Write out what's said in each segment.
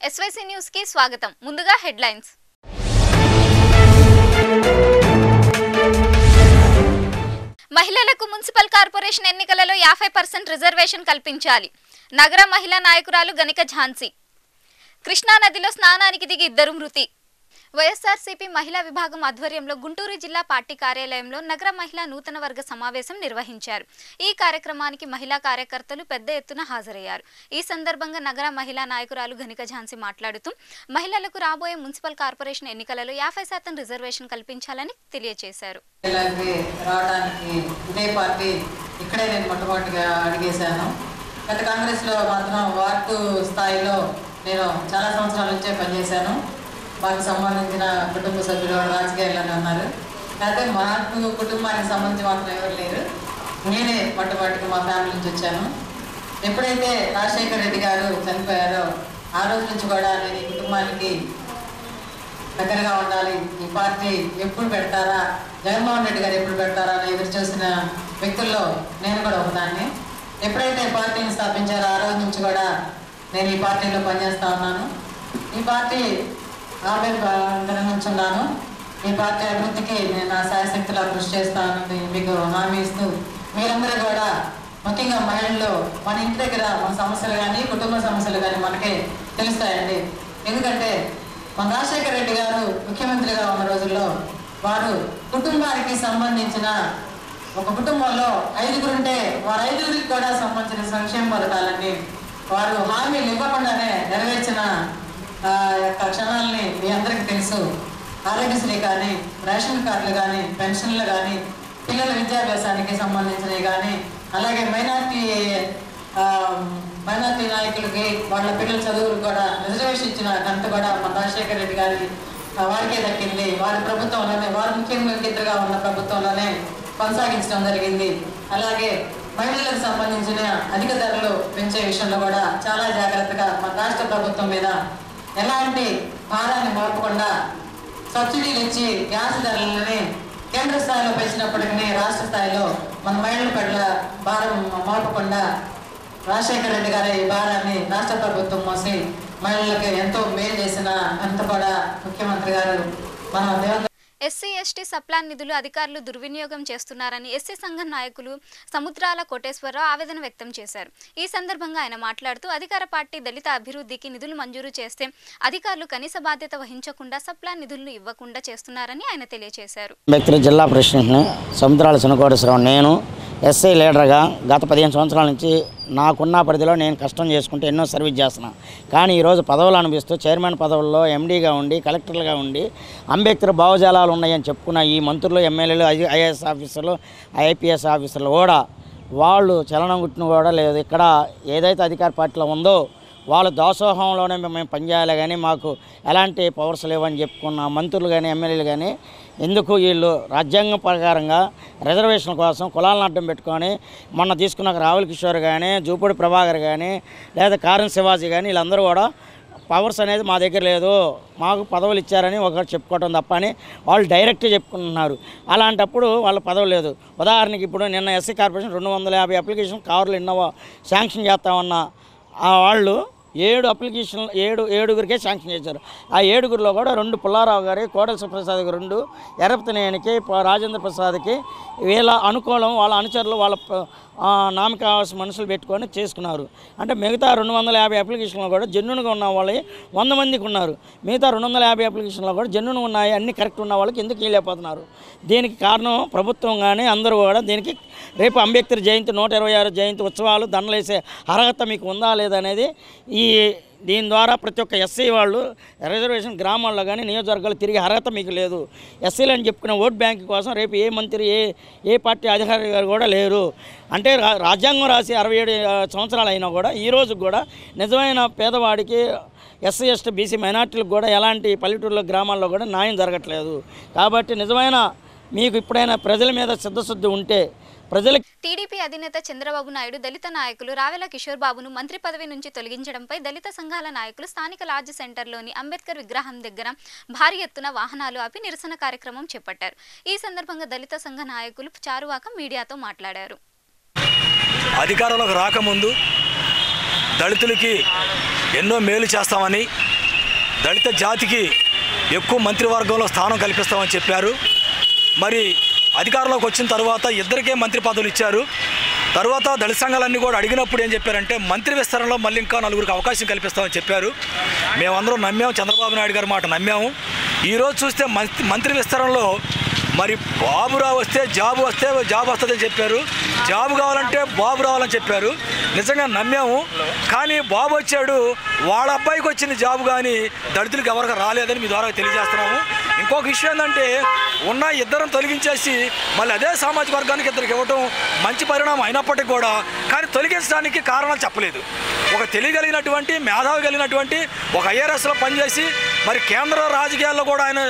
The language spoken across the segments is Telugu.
ఎస్వైసీ న్యూస్ కి స్వాగతం ముందుగా హెడ్లైన్స్ మహిళలకు మున్సిపల్ కార్పొరేషన్ ఎన్నికలలో యాభై పర్సెంట్ రిజర్వేషన్ కల్పించాలి నగర మహిళా నాయకురాలు గనిక ఝాన్సీ కృష్ణా నదిలో స్నానానికి దిగి ఇద్దరు మృతి వైఎస్ఆర్సీపీ మహిళా విభాగం ఆధ్వర్యంలో గుంటూరు జిల్లా పార్టీ కార్యాలయంలో నగర మహిళా నూతన వర్గ సమావేశం నిర్వహించారు ఈ కార్యక్రమానికి మహిళా కార్యకర్తలు పెద్ద ఎత్తున హాజరయ్యారు ఈ సందర్భంగా నగర మహిళా నాయకురాలు ఘనిక ఝాన్సీ మాట్లాడుతూ మహిళలకు రాబోయే మున్సిపల్ కార్పొరేషన్ ఎన్నికలలో యాభై శాతం రిజర్వేషన్ కల్పించాలని తెలియజేశారు ఇలాగే రావడానికి ఇదే పార్టీ ఇక్కడే నేను మొట్టమొదటిగా అడిగేశాను గత కాంగ్రెస్లో మాత్రం వార్డు స్థాయిలో నేను చాలా సంవత్సరాల నుంచే పనిచేశాను మాకు సంబంధించిన కుటుంబ సభ్యులు రాజకీయాల్లోనే ఉన్నారు అయితే మాకు కుటుంబానికి సంబంధించి మాత్రం ఎవరు లేరు నేనే మొట్టమొదటిగా మా ఫ్యామిలీ నుంచి వచ్చాను ఎప్పుడైతే రాజశేఖర రెడ్డి గారు చనిపోయారో ఆ రోజు నుంచి కూడా నేను ఈ కుటుంబానికి దగ్గరగా ఉండాలి ఈ పార్టీ ఎప్పుడు పెడతారా జగన్మోహన్ రెడ్డి గారు ఎప్పుడు పెడతారా అని ఎదురు చూసిన వ్యక్తుల్లో నేను కూడా ఒకదాన్ని ఎప్పుడైతే పార్టీని స్థాపించారో ఆ రోజు నుంచి కూడా నేను ఈ పార్టీలో పనిచేస్తా ఉన్నాను ఈ పార్టీ ఆవిర్భావం నుంచి ఉన్నాను ఈ పార్టీ అభివృద్ధికి నేను నా శాయశక్తిలో కృషి చేస్తానని మీకు హామీ ఇస్తూ మీరందరూ కూడా ముఖ్యంగా మహిళలు మన ఇంటి దగ్గర మన సమస్యలు కానీ కుటుంబ సమస్యలు కానీ మనకే తెలుస్తాయండి ఎందుకంటే మన రాజశేఖర రెడ్డి గారు ముఖ్యమంత్రిగా ఉన్న రోజుల్లో వారు కుటుంబానికి సంబంధించిన ఒక కుటుంబంలో ఐదుగురు ఉంటే వారు ఐదుగురికి కూడా సంబంధించిన సంక్షేమ పథకాలన్నీ వారు హామీలు ఇవ్వకుండానే నెరవేర్చిన ఆ, యొక్క క్షణాలని మీ అందరికీ తెలుసు ఆరోగ్యశ్రీ కానీ రేషన్ కార్డులు కానీ పెన్షన్లు కానీ పిల్లల విద్యాభ్యాసానికి సంబంధించినవి కానీ అలాగే మైనార్టీ ఆ, మైనార్టీ నాయకులకి వాళ్ళ పిల్లల చదువులు కూడా రిజర్వేషన్ ఇచ్చిన ఘనత కూడా మన రాజశేఖర రెడ్డి గారి ఆ, వారికే దక్కింది వారి ప్రభుత్వంలోనే వారు ముఖ్యమంత్రిగా ఉన్న ప్రభుత్వంలోనే కొనసాగించడం జరిగింది అలాగే మహిళలకు సంబంధించిన అధిక ధరలు పెంచే విషయంలో కూడా చాలా జాగ్రత్తగా మన రాష్ట్ర ప్రభుత్వం మీద ఎలాంటి భారాన్ని మోపకుండా సబ్సిడీలు ఇచ్చి గ్యాస్ ధరలని కేంద్ర స్థాయిలో పెంచినప్పటికీ రాష్ట్ర స్థాయిలో మన మహిళల పట్ల భారం మోపకుండా రాజశేఖర రెడ్డి గారి ఈ భారాన్ని రాష్ట్ర ప్రభుత్వం మోసి మహిళలకు ఎంతో మేలు చేసిన అంత కూడా ముఖ్యమంత్రి గారు మన దేవంద్ర ఎస్సీ ఎస్టీ సప్లాన్ నిధులు అధికారులు దుర్వినియోగం చేస్తున్నారని ఎస్సీ సంఘం నాయకులు సముద్రాల కోటేశ్వరరావు ఆవేదన వ్యక్తం చేశారు ఈ సందర్భంగా ఆయన మాట్లాడుతూ అధికార పార్టీ దళిత అభివృద్ధికి నిధులు మంజూరు చేస్తే అధికారులు కనీస బాధ్యత వహించకుండా సప్లాన్ నిధులను ఇవ్వకుండా చేస్తున్నారని ఆయన తెలియజేశారు వ్యక్తి జిల్లా ప్రెసిడెంట్ని సముద్రాల శనకోటేశ్వరరావు నేను ఎస్ఐ లీడర్గా గత పదిహేను సంవత్సరాల నుంచి నాకున్న పరిధిలో నేను కష్టం చేసుకుంటూ ఎన్నో సర్వీస్ చేస్తున్నాను కానీ ఈరోజు పదవులు అనిపిస్తూ చైర్మన్ పదవుల్లో ఎండీగా ఉండి కలెక్టర్లుగా ఉండి అంబేద్కర్ భావజాలాలు ఉన్నాయని చెప్పుకున్న ఈ మంత్రులు ఎమ్మెల్యేలు ఐ- ఐఏఎస్ ఆఫీసర్లు ఐపీఎస్ ఆఫీసర్లు కూడా వాళ్ళు చలనం గుట్టిన కూడా లేదు ఇక్కడ ఏదైతే అధికార పార్టీలో ఉందో వాళ్ళు దాసోహంలోనే మేము పనిచేయాలి కానీ మాకు ఎలాంటి పవర్స్ లేవని చెప్పుకున్న మంత్రులు కానీ ఎమ్మెల్యేలు కానీ ఎందుకు వీళ్ళు రాజ్యాంగం ప్రకారంగా రిజర్వేషన్ కోసం కులాలను అడ్డం పెట్టుకొని మొన్న తీసుకున్న రావుల కిషోర్ కానీ జూపూడి ప్రభాకర్ కానీ లేదా కారం శివాజీ కానీ వీళ్ళందరూ కూడా పవర్స్ అనేది మా దగ్గర లేదు మాకు పదవులు ఇచ్చారని ఒకటి చెప్పుకోవటం తప్ప అని వాళ్ళు డైరెక్ట్ చెప్పుకుంటున్నారు అలాంటప్పుడు వాళ్ళ పదవి లేదు ఉదాహరణకి ఇప్పుడు నిన్న ఎస్సీ కార్పొరేషన్ రెండు వందల యాభై అప్లికేషన్ కార్లు ఇన్నోవా శాంక్షన్ చేస్తామన్న ఆ వాళ్ళు ఏడు అప్లికేషన్లు ఏడు ఏడుగురికే శాంక్షన్ చేశారు ఆ ఏడుగురిలో కూడా రెండు పుల్లారావు గారి కోడల సుప్రసాద్కి రెండు ఎరపతినేనికి ప- రాజేంద్ర ప్రసాద్కి వీళ్ళ అనుకూలం వాళ్ళ అనుచరులు వాళ్ళ ప- ఆ, నామక కావాల్సిన మనుషులు పెట్టుకొని చేసుకున్నారు అంటే మిగతా రెండు వందల యాభై అప్లికేషన్లు కూడా జెన్యున్గా ఉన్న వాళ్ళు వంద మందికి ఉన్నారు మిగతా రెండు వందల యాభై అప్లికేషన్లు కూడా జెన్యున్ ఉన్నాయి అన్ని కరెక్ట్ ఉన్న వాళ్ళకి ఎందుకు వెళ్ళిపోతున్నారు దీనికి కారణం ప్రభుత్వం కానీ అందరూ కూడా దీనికి రేపు అంబేద్కర్ జయంతి నూట ఇరవై ఆరు జయంతి ఉత్సవాలు దండలేసే అర్హత మీకు ఉందా లేదా అనేది ఈ దీని ద్వారా ప్రతి ఒక్క ఎస్సీ వాళ్ళు రిజర్వేషన్ గ్రామాల్లో కానీ నియోజకవర్గాలు తిరిగి అర్హత మీకు లేదు ఎస్సీలు అని చెప్పుకునే ఓట్ బ్యాంక్ కోసం రేపు ఏ మంత్రి ఏ ఏ పార్టీ అధికారి గారు కూడా లేరు అంటే రా- రాజ్యాంగం రాసి అరవై ఏడు ఆ, సంవత్సరాలు అయినా కూడా ఈ రోజు కూడా నిజమైన పేదవాడికి ఎస్సీ ఎస్టీ బీసీ మైనార్టీలకు కూడా ఎలాంటి పల్లెటూరులో గ్రామాల్లో కూడా న్యాయం జరగట్లేదు కాబట్టి నిజమైన మీకు ఇప్పుడైనా ప్రజల మీద సిద్ధశుద్ధి ఉంటే ప్రజలకి టీడీపీ అధినేత చంద్రబాబు నాయుడు దళిత నాయకులు రావెల కిషోర్ బాబును మంత్రి పదవి నుంచి తొలగించడంపై దళిత సంఘాల నాయకులు స్థానిక లాడ్జ్ సెంటర్లోని అంబేద్కర్ విగ్రహం దగ్గర భారీ ఎత్తున వాహనాలు ఆపి నిరసన కార్యక్రమం చేపట్టారు ఈ సందర్భంగా దళిత సంఘ నాయకులు చారువాక మీడియాతో మాట్లాడారు అధికారంలోకి రాకముందు దళితులకి ఎన్నో మేలు చేస్తామని దళిత జాతికి ఎక్కువ మంత్రివర్గంలో స్థానం కల్పిస్తామని చెప్పారు మరి అధికారంలోకి వచ్చిన తర్వాత ఇద్దరికే మంత్రి పదవులు ఇచ్చారు తర్వాత దళిత సంఘాలన్నీ కూడా అడిగినప్పుడు ఏం చెప్పారంటే మంత్రి విస్తరణలో మళ్ళీ ఇంకా నలుగురికి అవకాశం కల్పిస్తామని చెప్పారు మేమందరం నమ్మాము చంద్రబాబు నాయుడు గారి మాట నమ్మాము ఈరోజు చూస్తే మంత్రి మంత్రి విస్తరణలో మరి బాబురావు వస్తే జాబ్ వస్తే జాబ్ వస్తుందని చెప్పారు జాబ్ కావాలంటే బాబు రావాలని చెప్పారు నిజంగా నమ్మాము కానీ బాబు వచ్చాడు వాళ్ళ అబ్బాయికి వచ్చిన జాబ్ కానీ దళితులకు ఎవరికి రాలేదని మీ ద్వారా తెలియజేస్తున్నాము ఇంకొక విషయం ఏంటంటే ఉన్న ఇద్దరం తొలగించేసి మళ్ళీ అదే సామాజిక వర్గానికి ఇద్దరికి ఇవ్వటం మంచి పరిణామం అయినప్పటికీ కూడా కానీ తొలగించడానికి కారణాలు చెప్పలేదు ఒక తెలియగలిగినటువంటి మేధావి కలిగినటువంటి ఒక ఐఆర్ఎస్లో పనిచేసి మరి కేంద్ర రాజకీయాల్లో కూడా ఆయన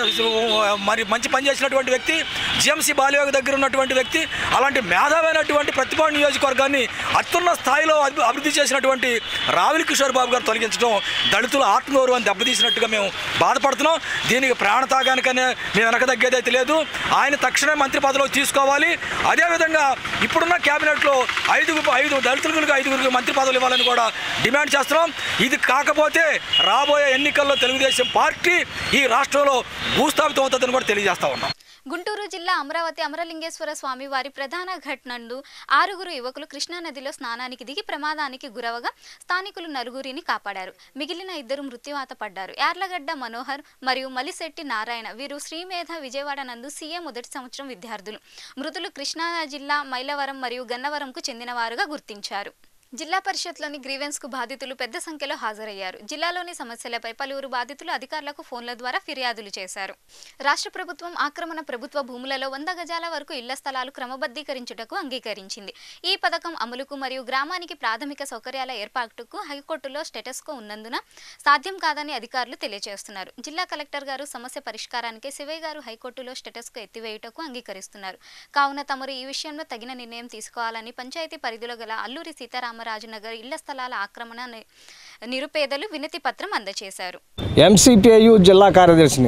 మరి మంచి పని చేసినటువంటి వ్యక్తి జిఎంసీ బాలయోగ దగ్గర ఉన్నటువంటి వ్యక్తి అలాంటి మేధావైనటువంటి ప్రతిభా నియోజకవర్గాన్ని అత్యున్న స్థాయిలో అభి- అభివృద్ధి చేసినటువంటి రావుల కిషోర్ బాబు గారు తొలగించడం దళితుల ఆత్మగౌరవాన్ని దెబ్బతీసినట్టుగా మేము బాధపడుతున్నాం దీనికి ప్రాణతాగానికనే మేము వెనక తగ్గేదైతే లేదు ఆయన తక్షణమే మంత్రి పదవిలో తీసుకోవాలి అదేవిధంగా ఇప్పుడున్న క్యాబినెట్లో ఐదుగురు ఐదు దళితులకు ఐదుగురికి మంత్రి పదవులు ఇవ్వాలని కూడా డిమాండ్ చేస్తున్నాం ఇది కాకపోతే రాబోయే ఎన్నికల్లో తెలుగుదేశం పార్టీ ఈ రాష్ట్రంలో భూస్థాపితం అవుతుందని కూడా తెలియజేస్తా ఉన్నాం గుంటూరు జిల్లా అమరావతి అమరలింగేశ్వర స్వామి వారి ప్రధాన ఘట్ నందు ఆరుగురు యువకులు కృష్ణానదిలో స్నానానికి దిగి ప్రమాదానికి గురవగా స్థానికులు నలుగురిని కాపాడారు మిగిలిన ఇద్దరు మృత్యువాత పడ్డారు యార్లగడ్డ మనోహర్ మరియు మలిశెట్టి నారాయణ వీరు శ్రీమేధ విజయవాడ నందు సీఏ మొదటి సంవత్సరం విద్యార్థులు మృతులు కృష్ణా జిల్లా మైలవరం మరియు గన్నవరంకు చెందినవారుగా గుర్తించారు జిల్లా పరిషత్లోని గ్రీవెన్స్ కు బాధితులు పెద్ద సంఖ్యలో హాజరయ్యారు జిల్లాలోని సమస్యలపై పలువురు బాధితులు అధికారులకు ఫోన్ల ద్వారా ఫిర్యాదులు చేశారు రాష్ట్ర ప్రభుత్వం ఆక్రమణ ప్రభుత్వ భూములలో వంద గజాల వరకు ఇళ్ల స్థలాలు క్రమబద్ధీకరించుటకు అంగీకరించింది ఈ పథకం అమలుకు మరియు గ్రామానికి ప్రాథమిక సౌకర్యాల ఏర్పాటుకు హైకోర్టులో స్టేటస్కో ఉన్నందున సాధ్యం కాదని అధికారులు తెలియజేస్తున్నారు జిల్లా కలెక్టర్ గారు సమస్య పరిష్కారానికి శివయ్య గారు హైకోర్టులో స్టేటస్కు ఎత్తివేయుటకు అంగీకరిస్తున్నారు కావున తమరు ఈ విషయంలో తగిన నిర్ణయం తీసుకోవాలని పంచాయతీ పరిధిలో గల అల్లూరి సీతారామరాజు నగర్ ఇళ్ల స్థలాల ఆక్రమణ ని- నిరుపేదలు వినతి పత్రం అందజేశారు ఎంసీపీఐయు జిల్లా కార్యదర్శిని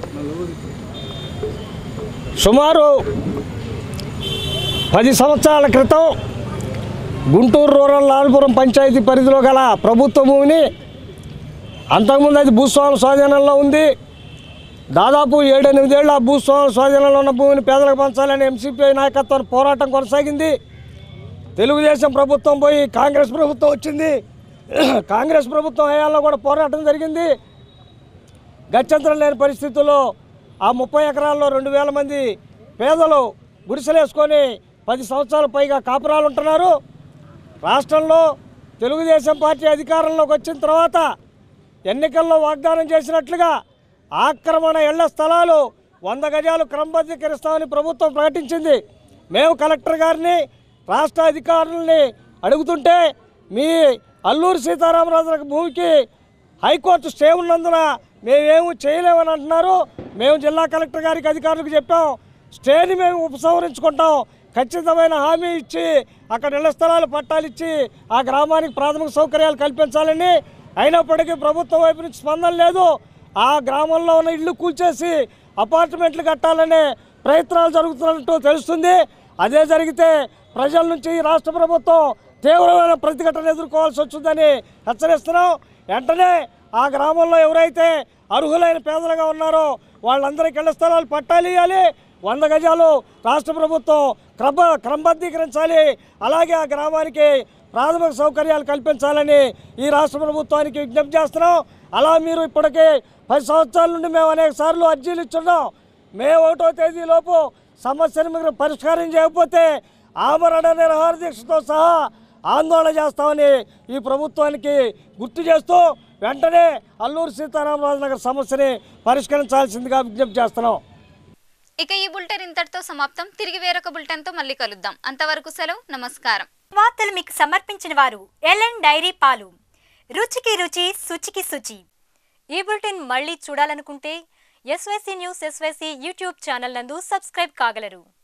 సుమారు పది సంవత్సరాల క్రితం గుంటూరు రూరల్ లాల్పురం పంచాయతీ పరిధిలో గల ప్రభుత్వ భూమిని అంతకుముందు అది భూస్వాముల స్వాధీనంలో ఉంది దాదాపు ఏడెనిమిదేళ్ళు ఆ భూస్వాముల స్వాధీనంలో ఉన్న భూమిని పేదలకు పంచాలని ఎంసీపీఐ నాయకత్వం పోరాటం కొనసాగింది తెలుగుదేశం ప్రభుత్వం పోయి కాంగ్రెస్ ప్రభుత్వం వచ్చింది కాంగ్రెస్ ప్రభుత్వం హయాంలో కూడా పోరాటం జరిగింది గత్యంతరం లేని పరిస్థితుల్లో ఆ ముప్పై ఎకరాల్లో రెండు వేల మంది పేదలు గుడిసెలేసుకొని పది సంవత్సరాల పైగా కాపురాలు ఉంటున్నారు రాష్ట్రంలో తెలుగుదేశం పార్టీ అధికారంలోకి వచ్చిన తర్వాత ఎన్నికల్లో వాగ్దానం చేసినట్లుగా ఆక్రమణ ఇళ్ల స్థలాలు వంద గజాలు క్రమబద్ధీకరిస్తామని ప్రభుత్వం ప్రకటించింది మేము కలెక్టర్ గారిని రాష్ట్ర అధికారులని అడుగుతుంటే మీ అల్లూరి సీతారామరాజు భూమికి హైకోర్టు స్టే ఉన్నందున మేమేమి చేయలేమని అంటున్నారు మేము జిల్లా కలెక్టర్ గారికి అధికారులకు చెప్పాం స్టేని మేము ఉపసంహరించుకుంటాం ఖచ్చితమైన హామీ ఇచ్చి అక్కడ ఇళ్ల స్థలాలు పట్టాలు ఇచ్చి ఆ గ్రామానికి ప్రాథమిక సౌకర్యాలు కల్పించాలని అయినప్పటికీ ప్రభుత్వం వైపు నుంచి స్పందన లేదు ఆ గ్రామంలో ఉన్న ఇళ్ళు కూల్చేసి అపార్ట్మెంట్లు కట్టాలనే ప్రయత్నాలు జరుగుతున్నట్టు తెలుస్తుంది అదే జరిగితే ప్రజల నుంచి ఈ రాష్ట్ర ప్రభుత్వం తీవ్రమైన ప్రతిఘటన ఎదుర్కోవాల్సి వచ్చిందని హెచ్చరిస్తున్నాం వెంటనే ఆ గ్రామంలో ఎవరైతే అర్హులైన పేదలుగా ఉన్నారో వాళ్ళందరికీ ఇళ్ల స్థలాలు పట్టాలి ఇవ్వాలి వంద గజాలు రాష్ట్ర ప్రభుత్వం క్రమ క్రమబద్ధీకరించాలి అలాగే ఆ గ్రామానికి ప్రాథమిక సౌకర్యాలు కల్పించాలని ఈ రాష్ట్ర ప్రభుత్వానికి విజ్ఞప్తి చేస్తున్నాం అలా మీరు ఇప్పటికే పది సంవత్సరాల నుండి మేము అనేక సార్లు అర్జీలు ఇచ్చున్నాం మే ఒకటో తేదీలోపు సమస్యను మీరు పరిష్కారం చేయకపోతే ఆమరణ నిరహార దీక్షతో సహా ఆందోళన చేస్తామని ఈ ప్రభుత్వానికి గుర్తు చేస్తూ వెంటనే అల్లూరు సీతారామరాజు నగర్ సమస్యని పరిష్కరించాల్సిందిగా విజ్ఞప్తి చేస్తున్నాం ఇక ఈ బులెటిన్ ఇంతటితో సమాప్తం తిరిగి వేరొక బులెటిన్తో మళ్ళీ కలుద్దాం అంతవరకు సెలవు నమస్కారం వార్తలు మీకు సమర్పించిన వారు ఎల్ఎన్ డైరీ పాలు రుచికి రుచి శుచికి శుచి ఈ బులెటిన్ మళ్ళీ చూడాలనుకుంటే SYC news SYC YouTube channel నందు సబ్స్క్రైబ్ కాగలరు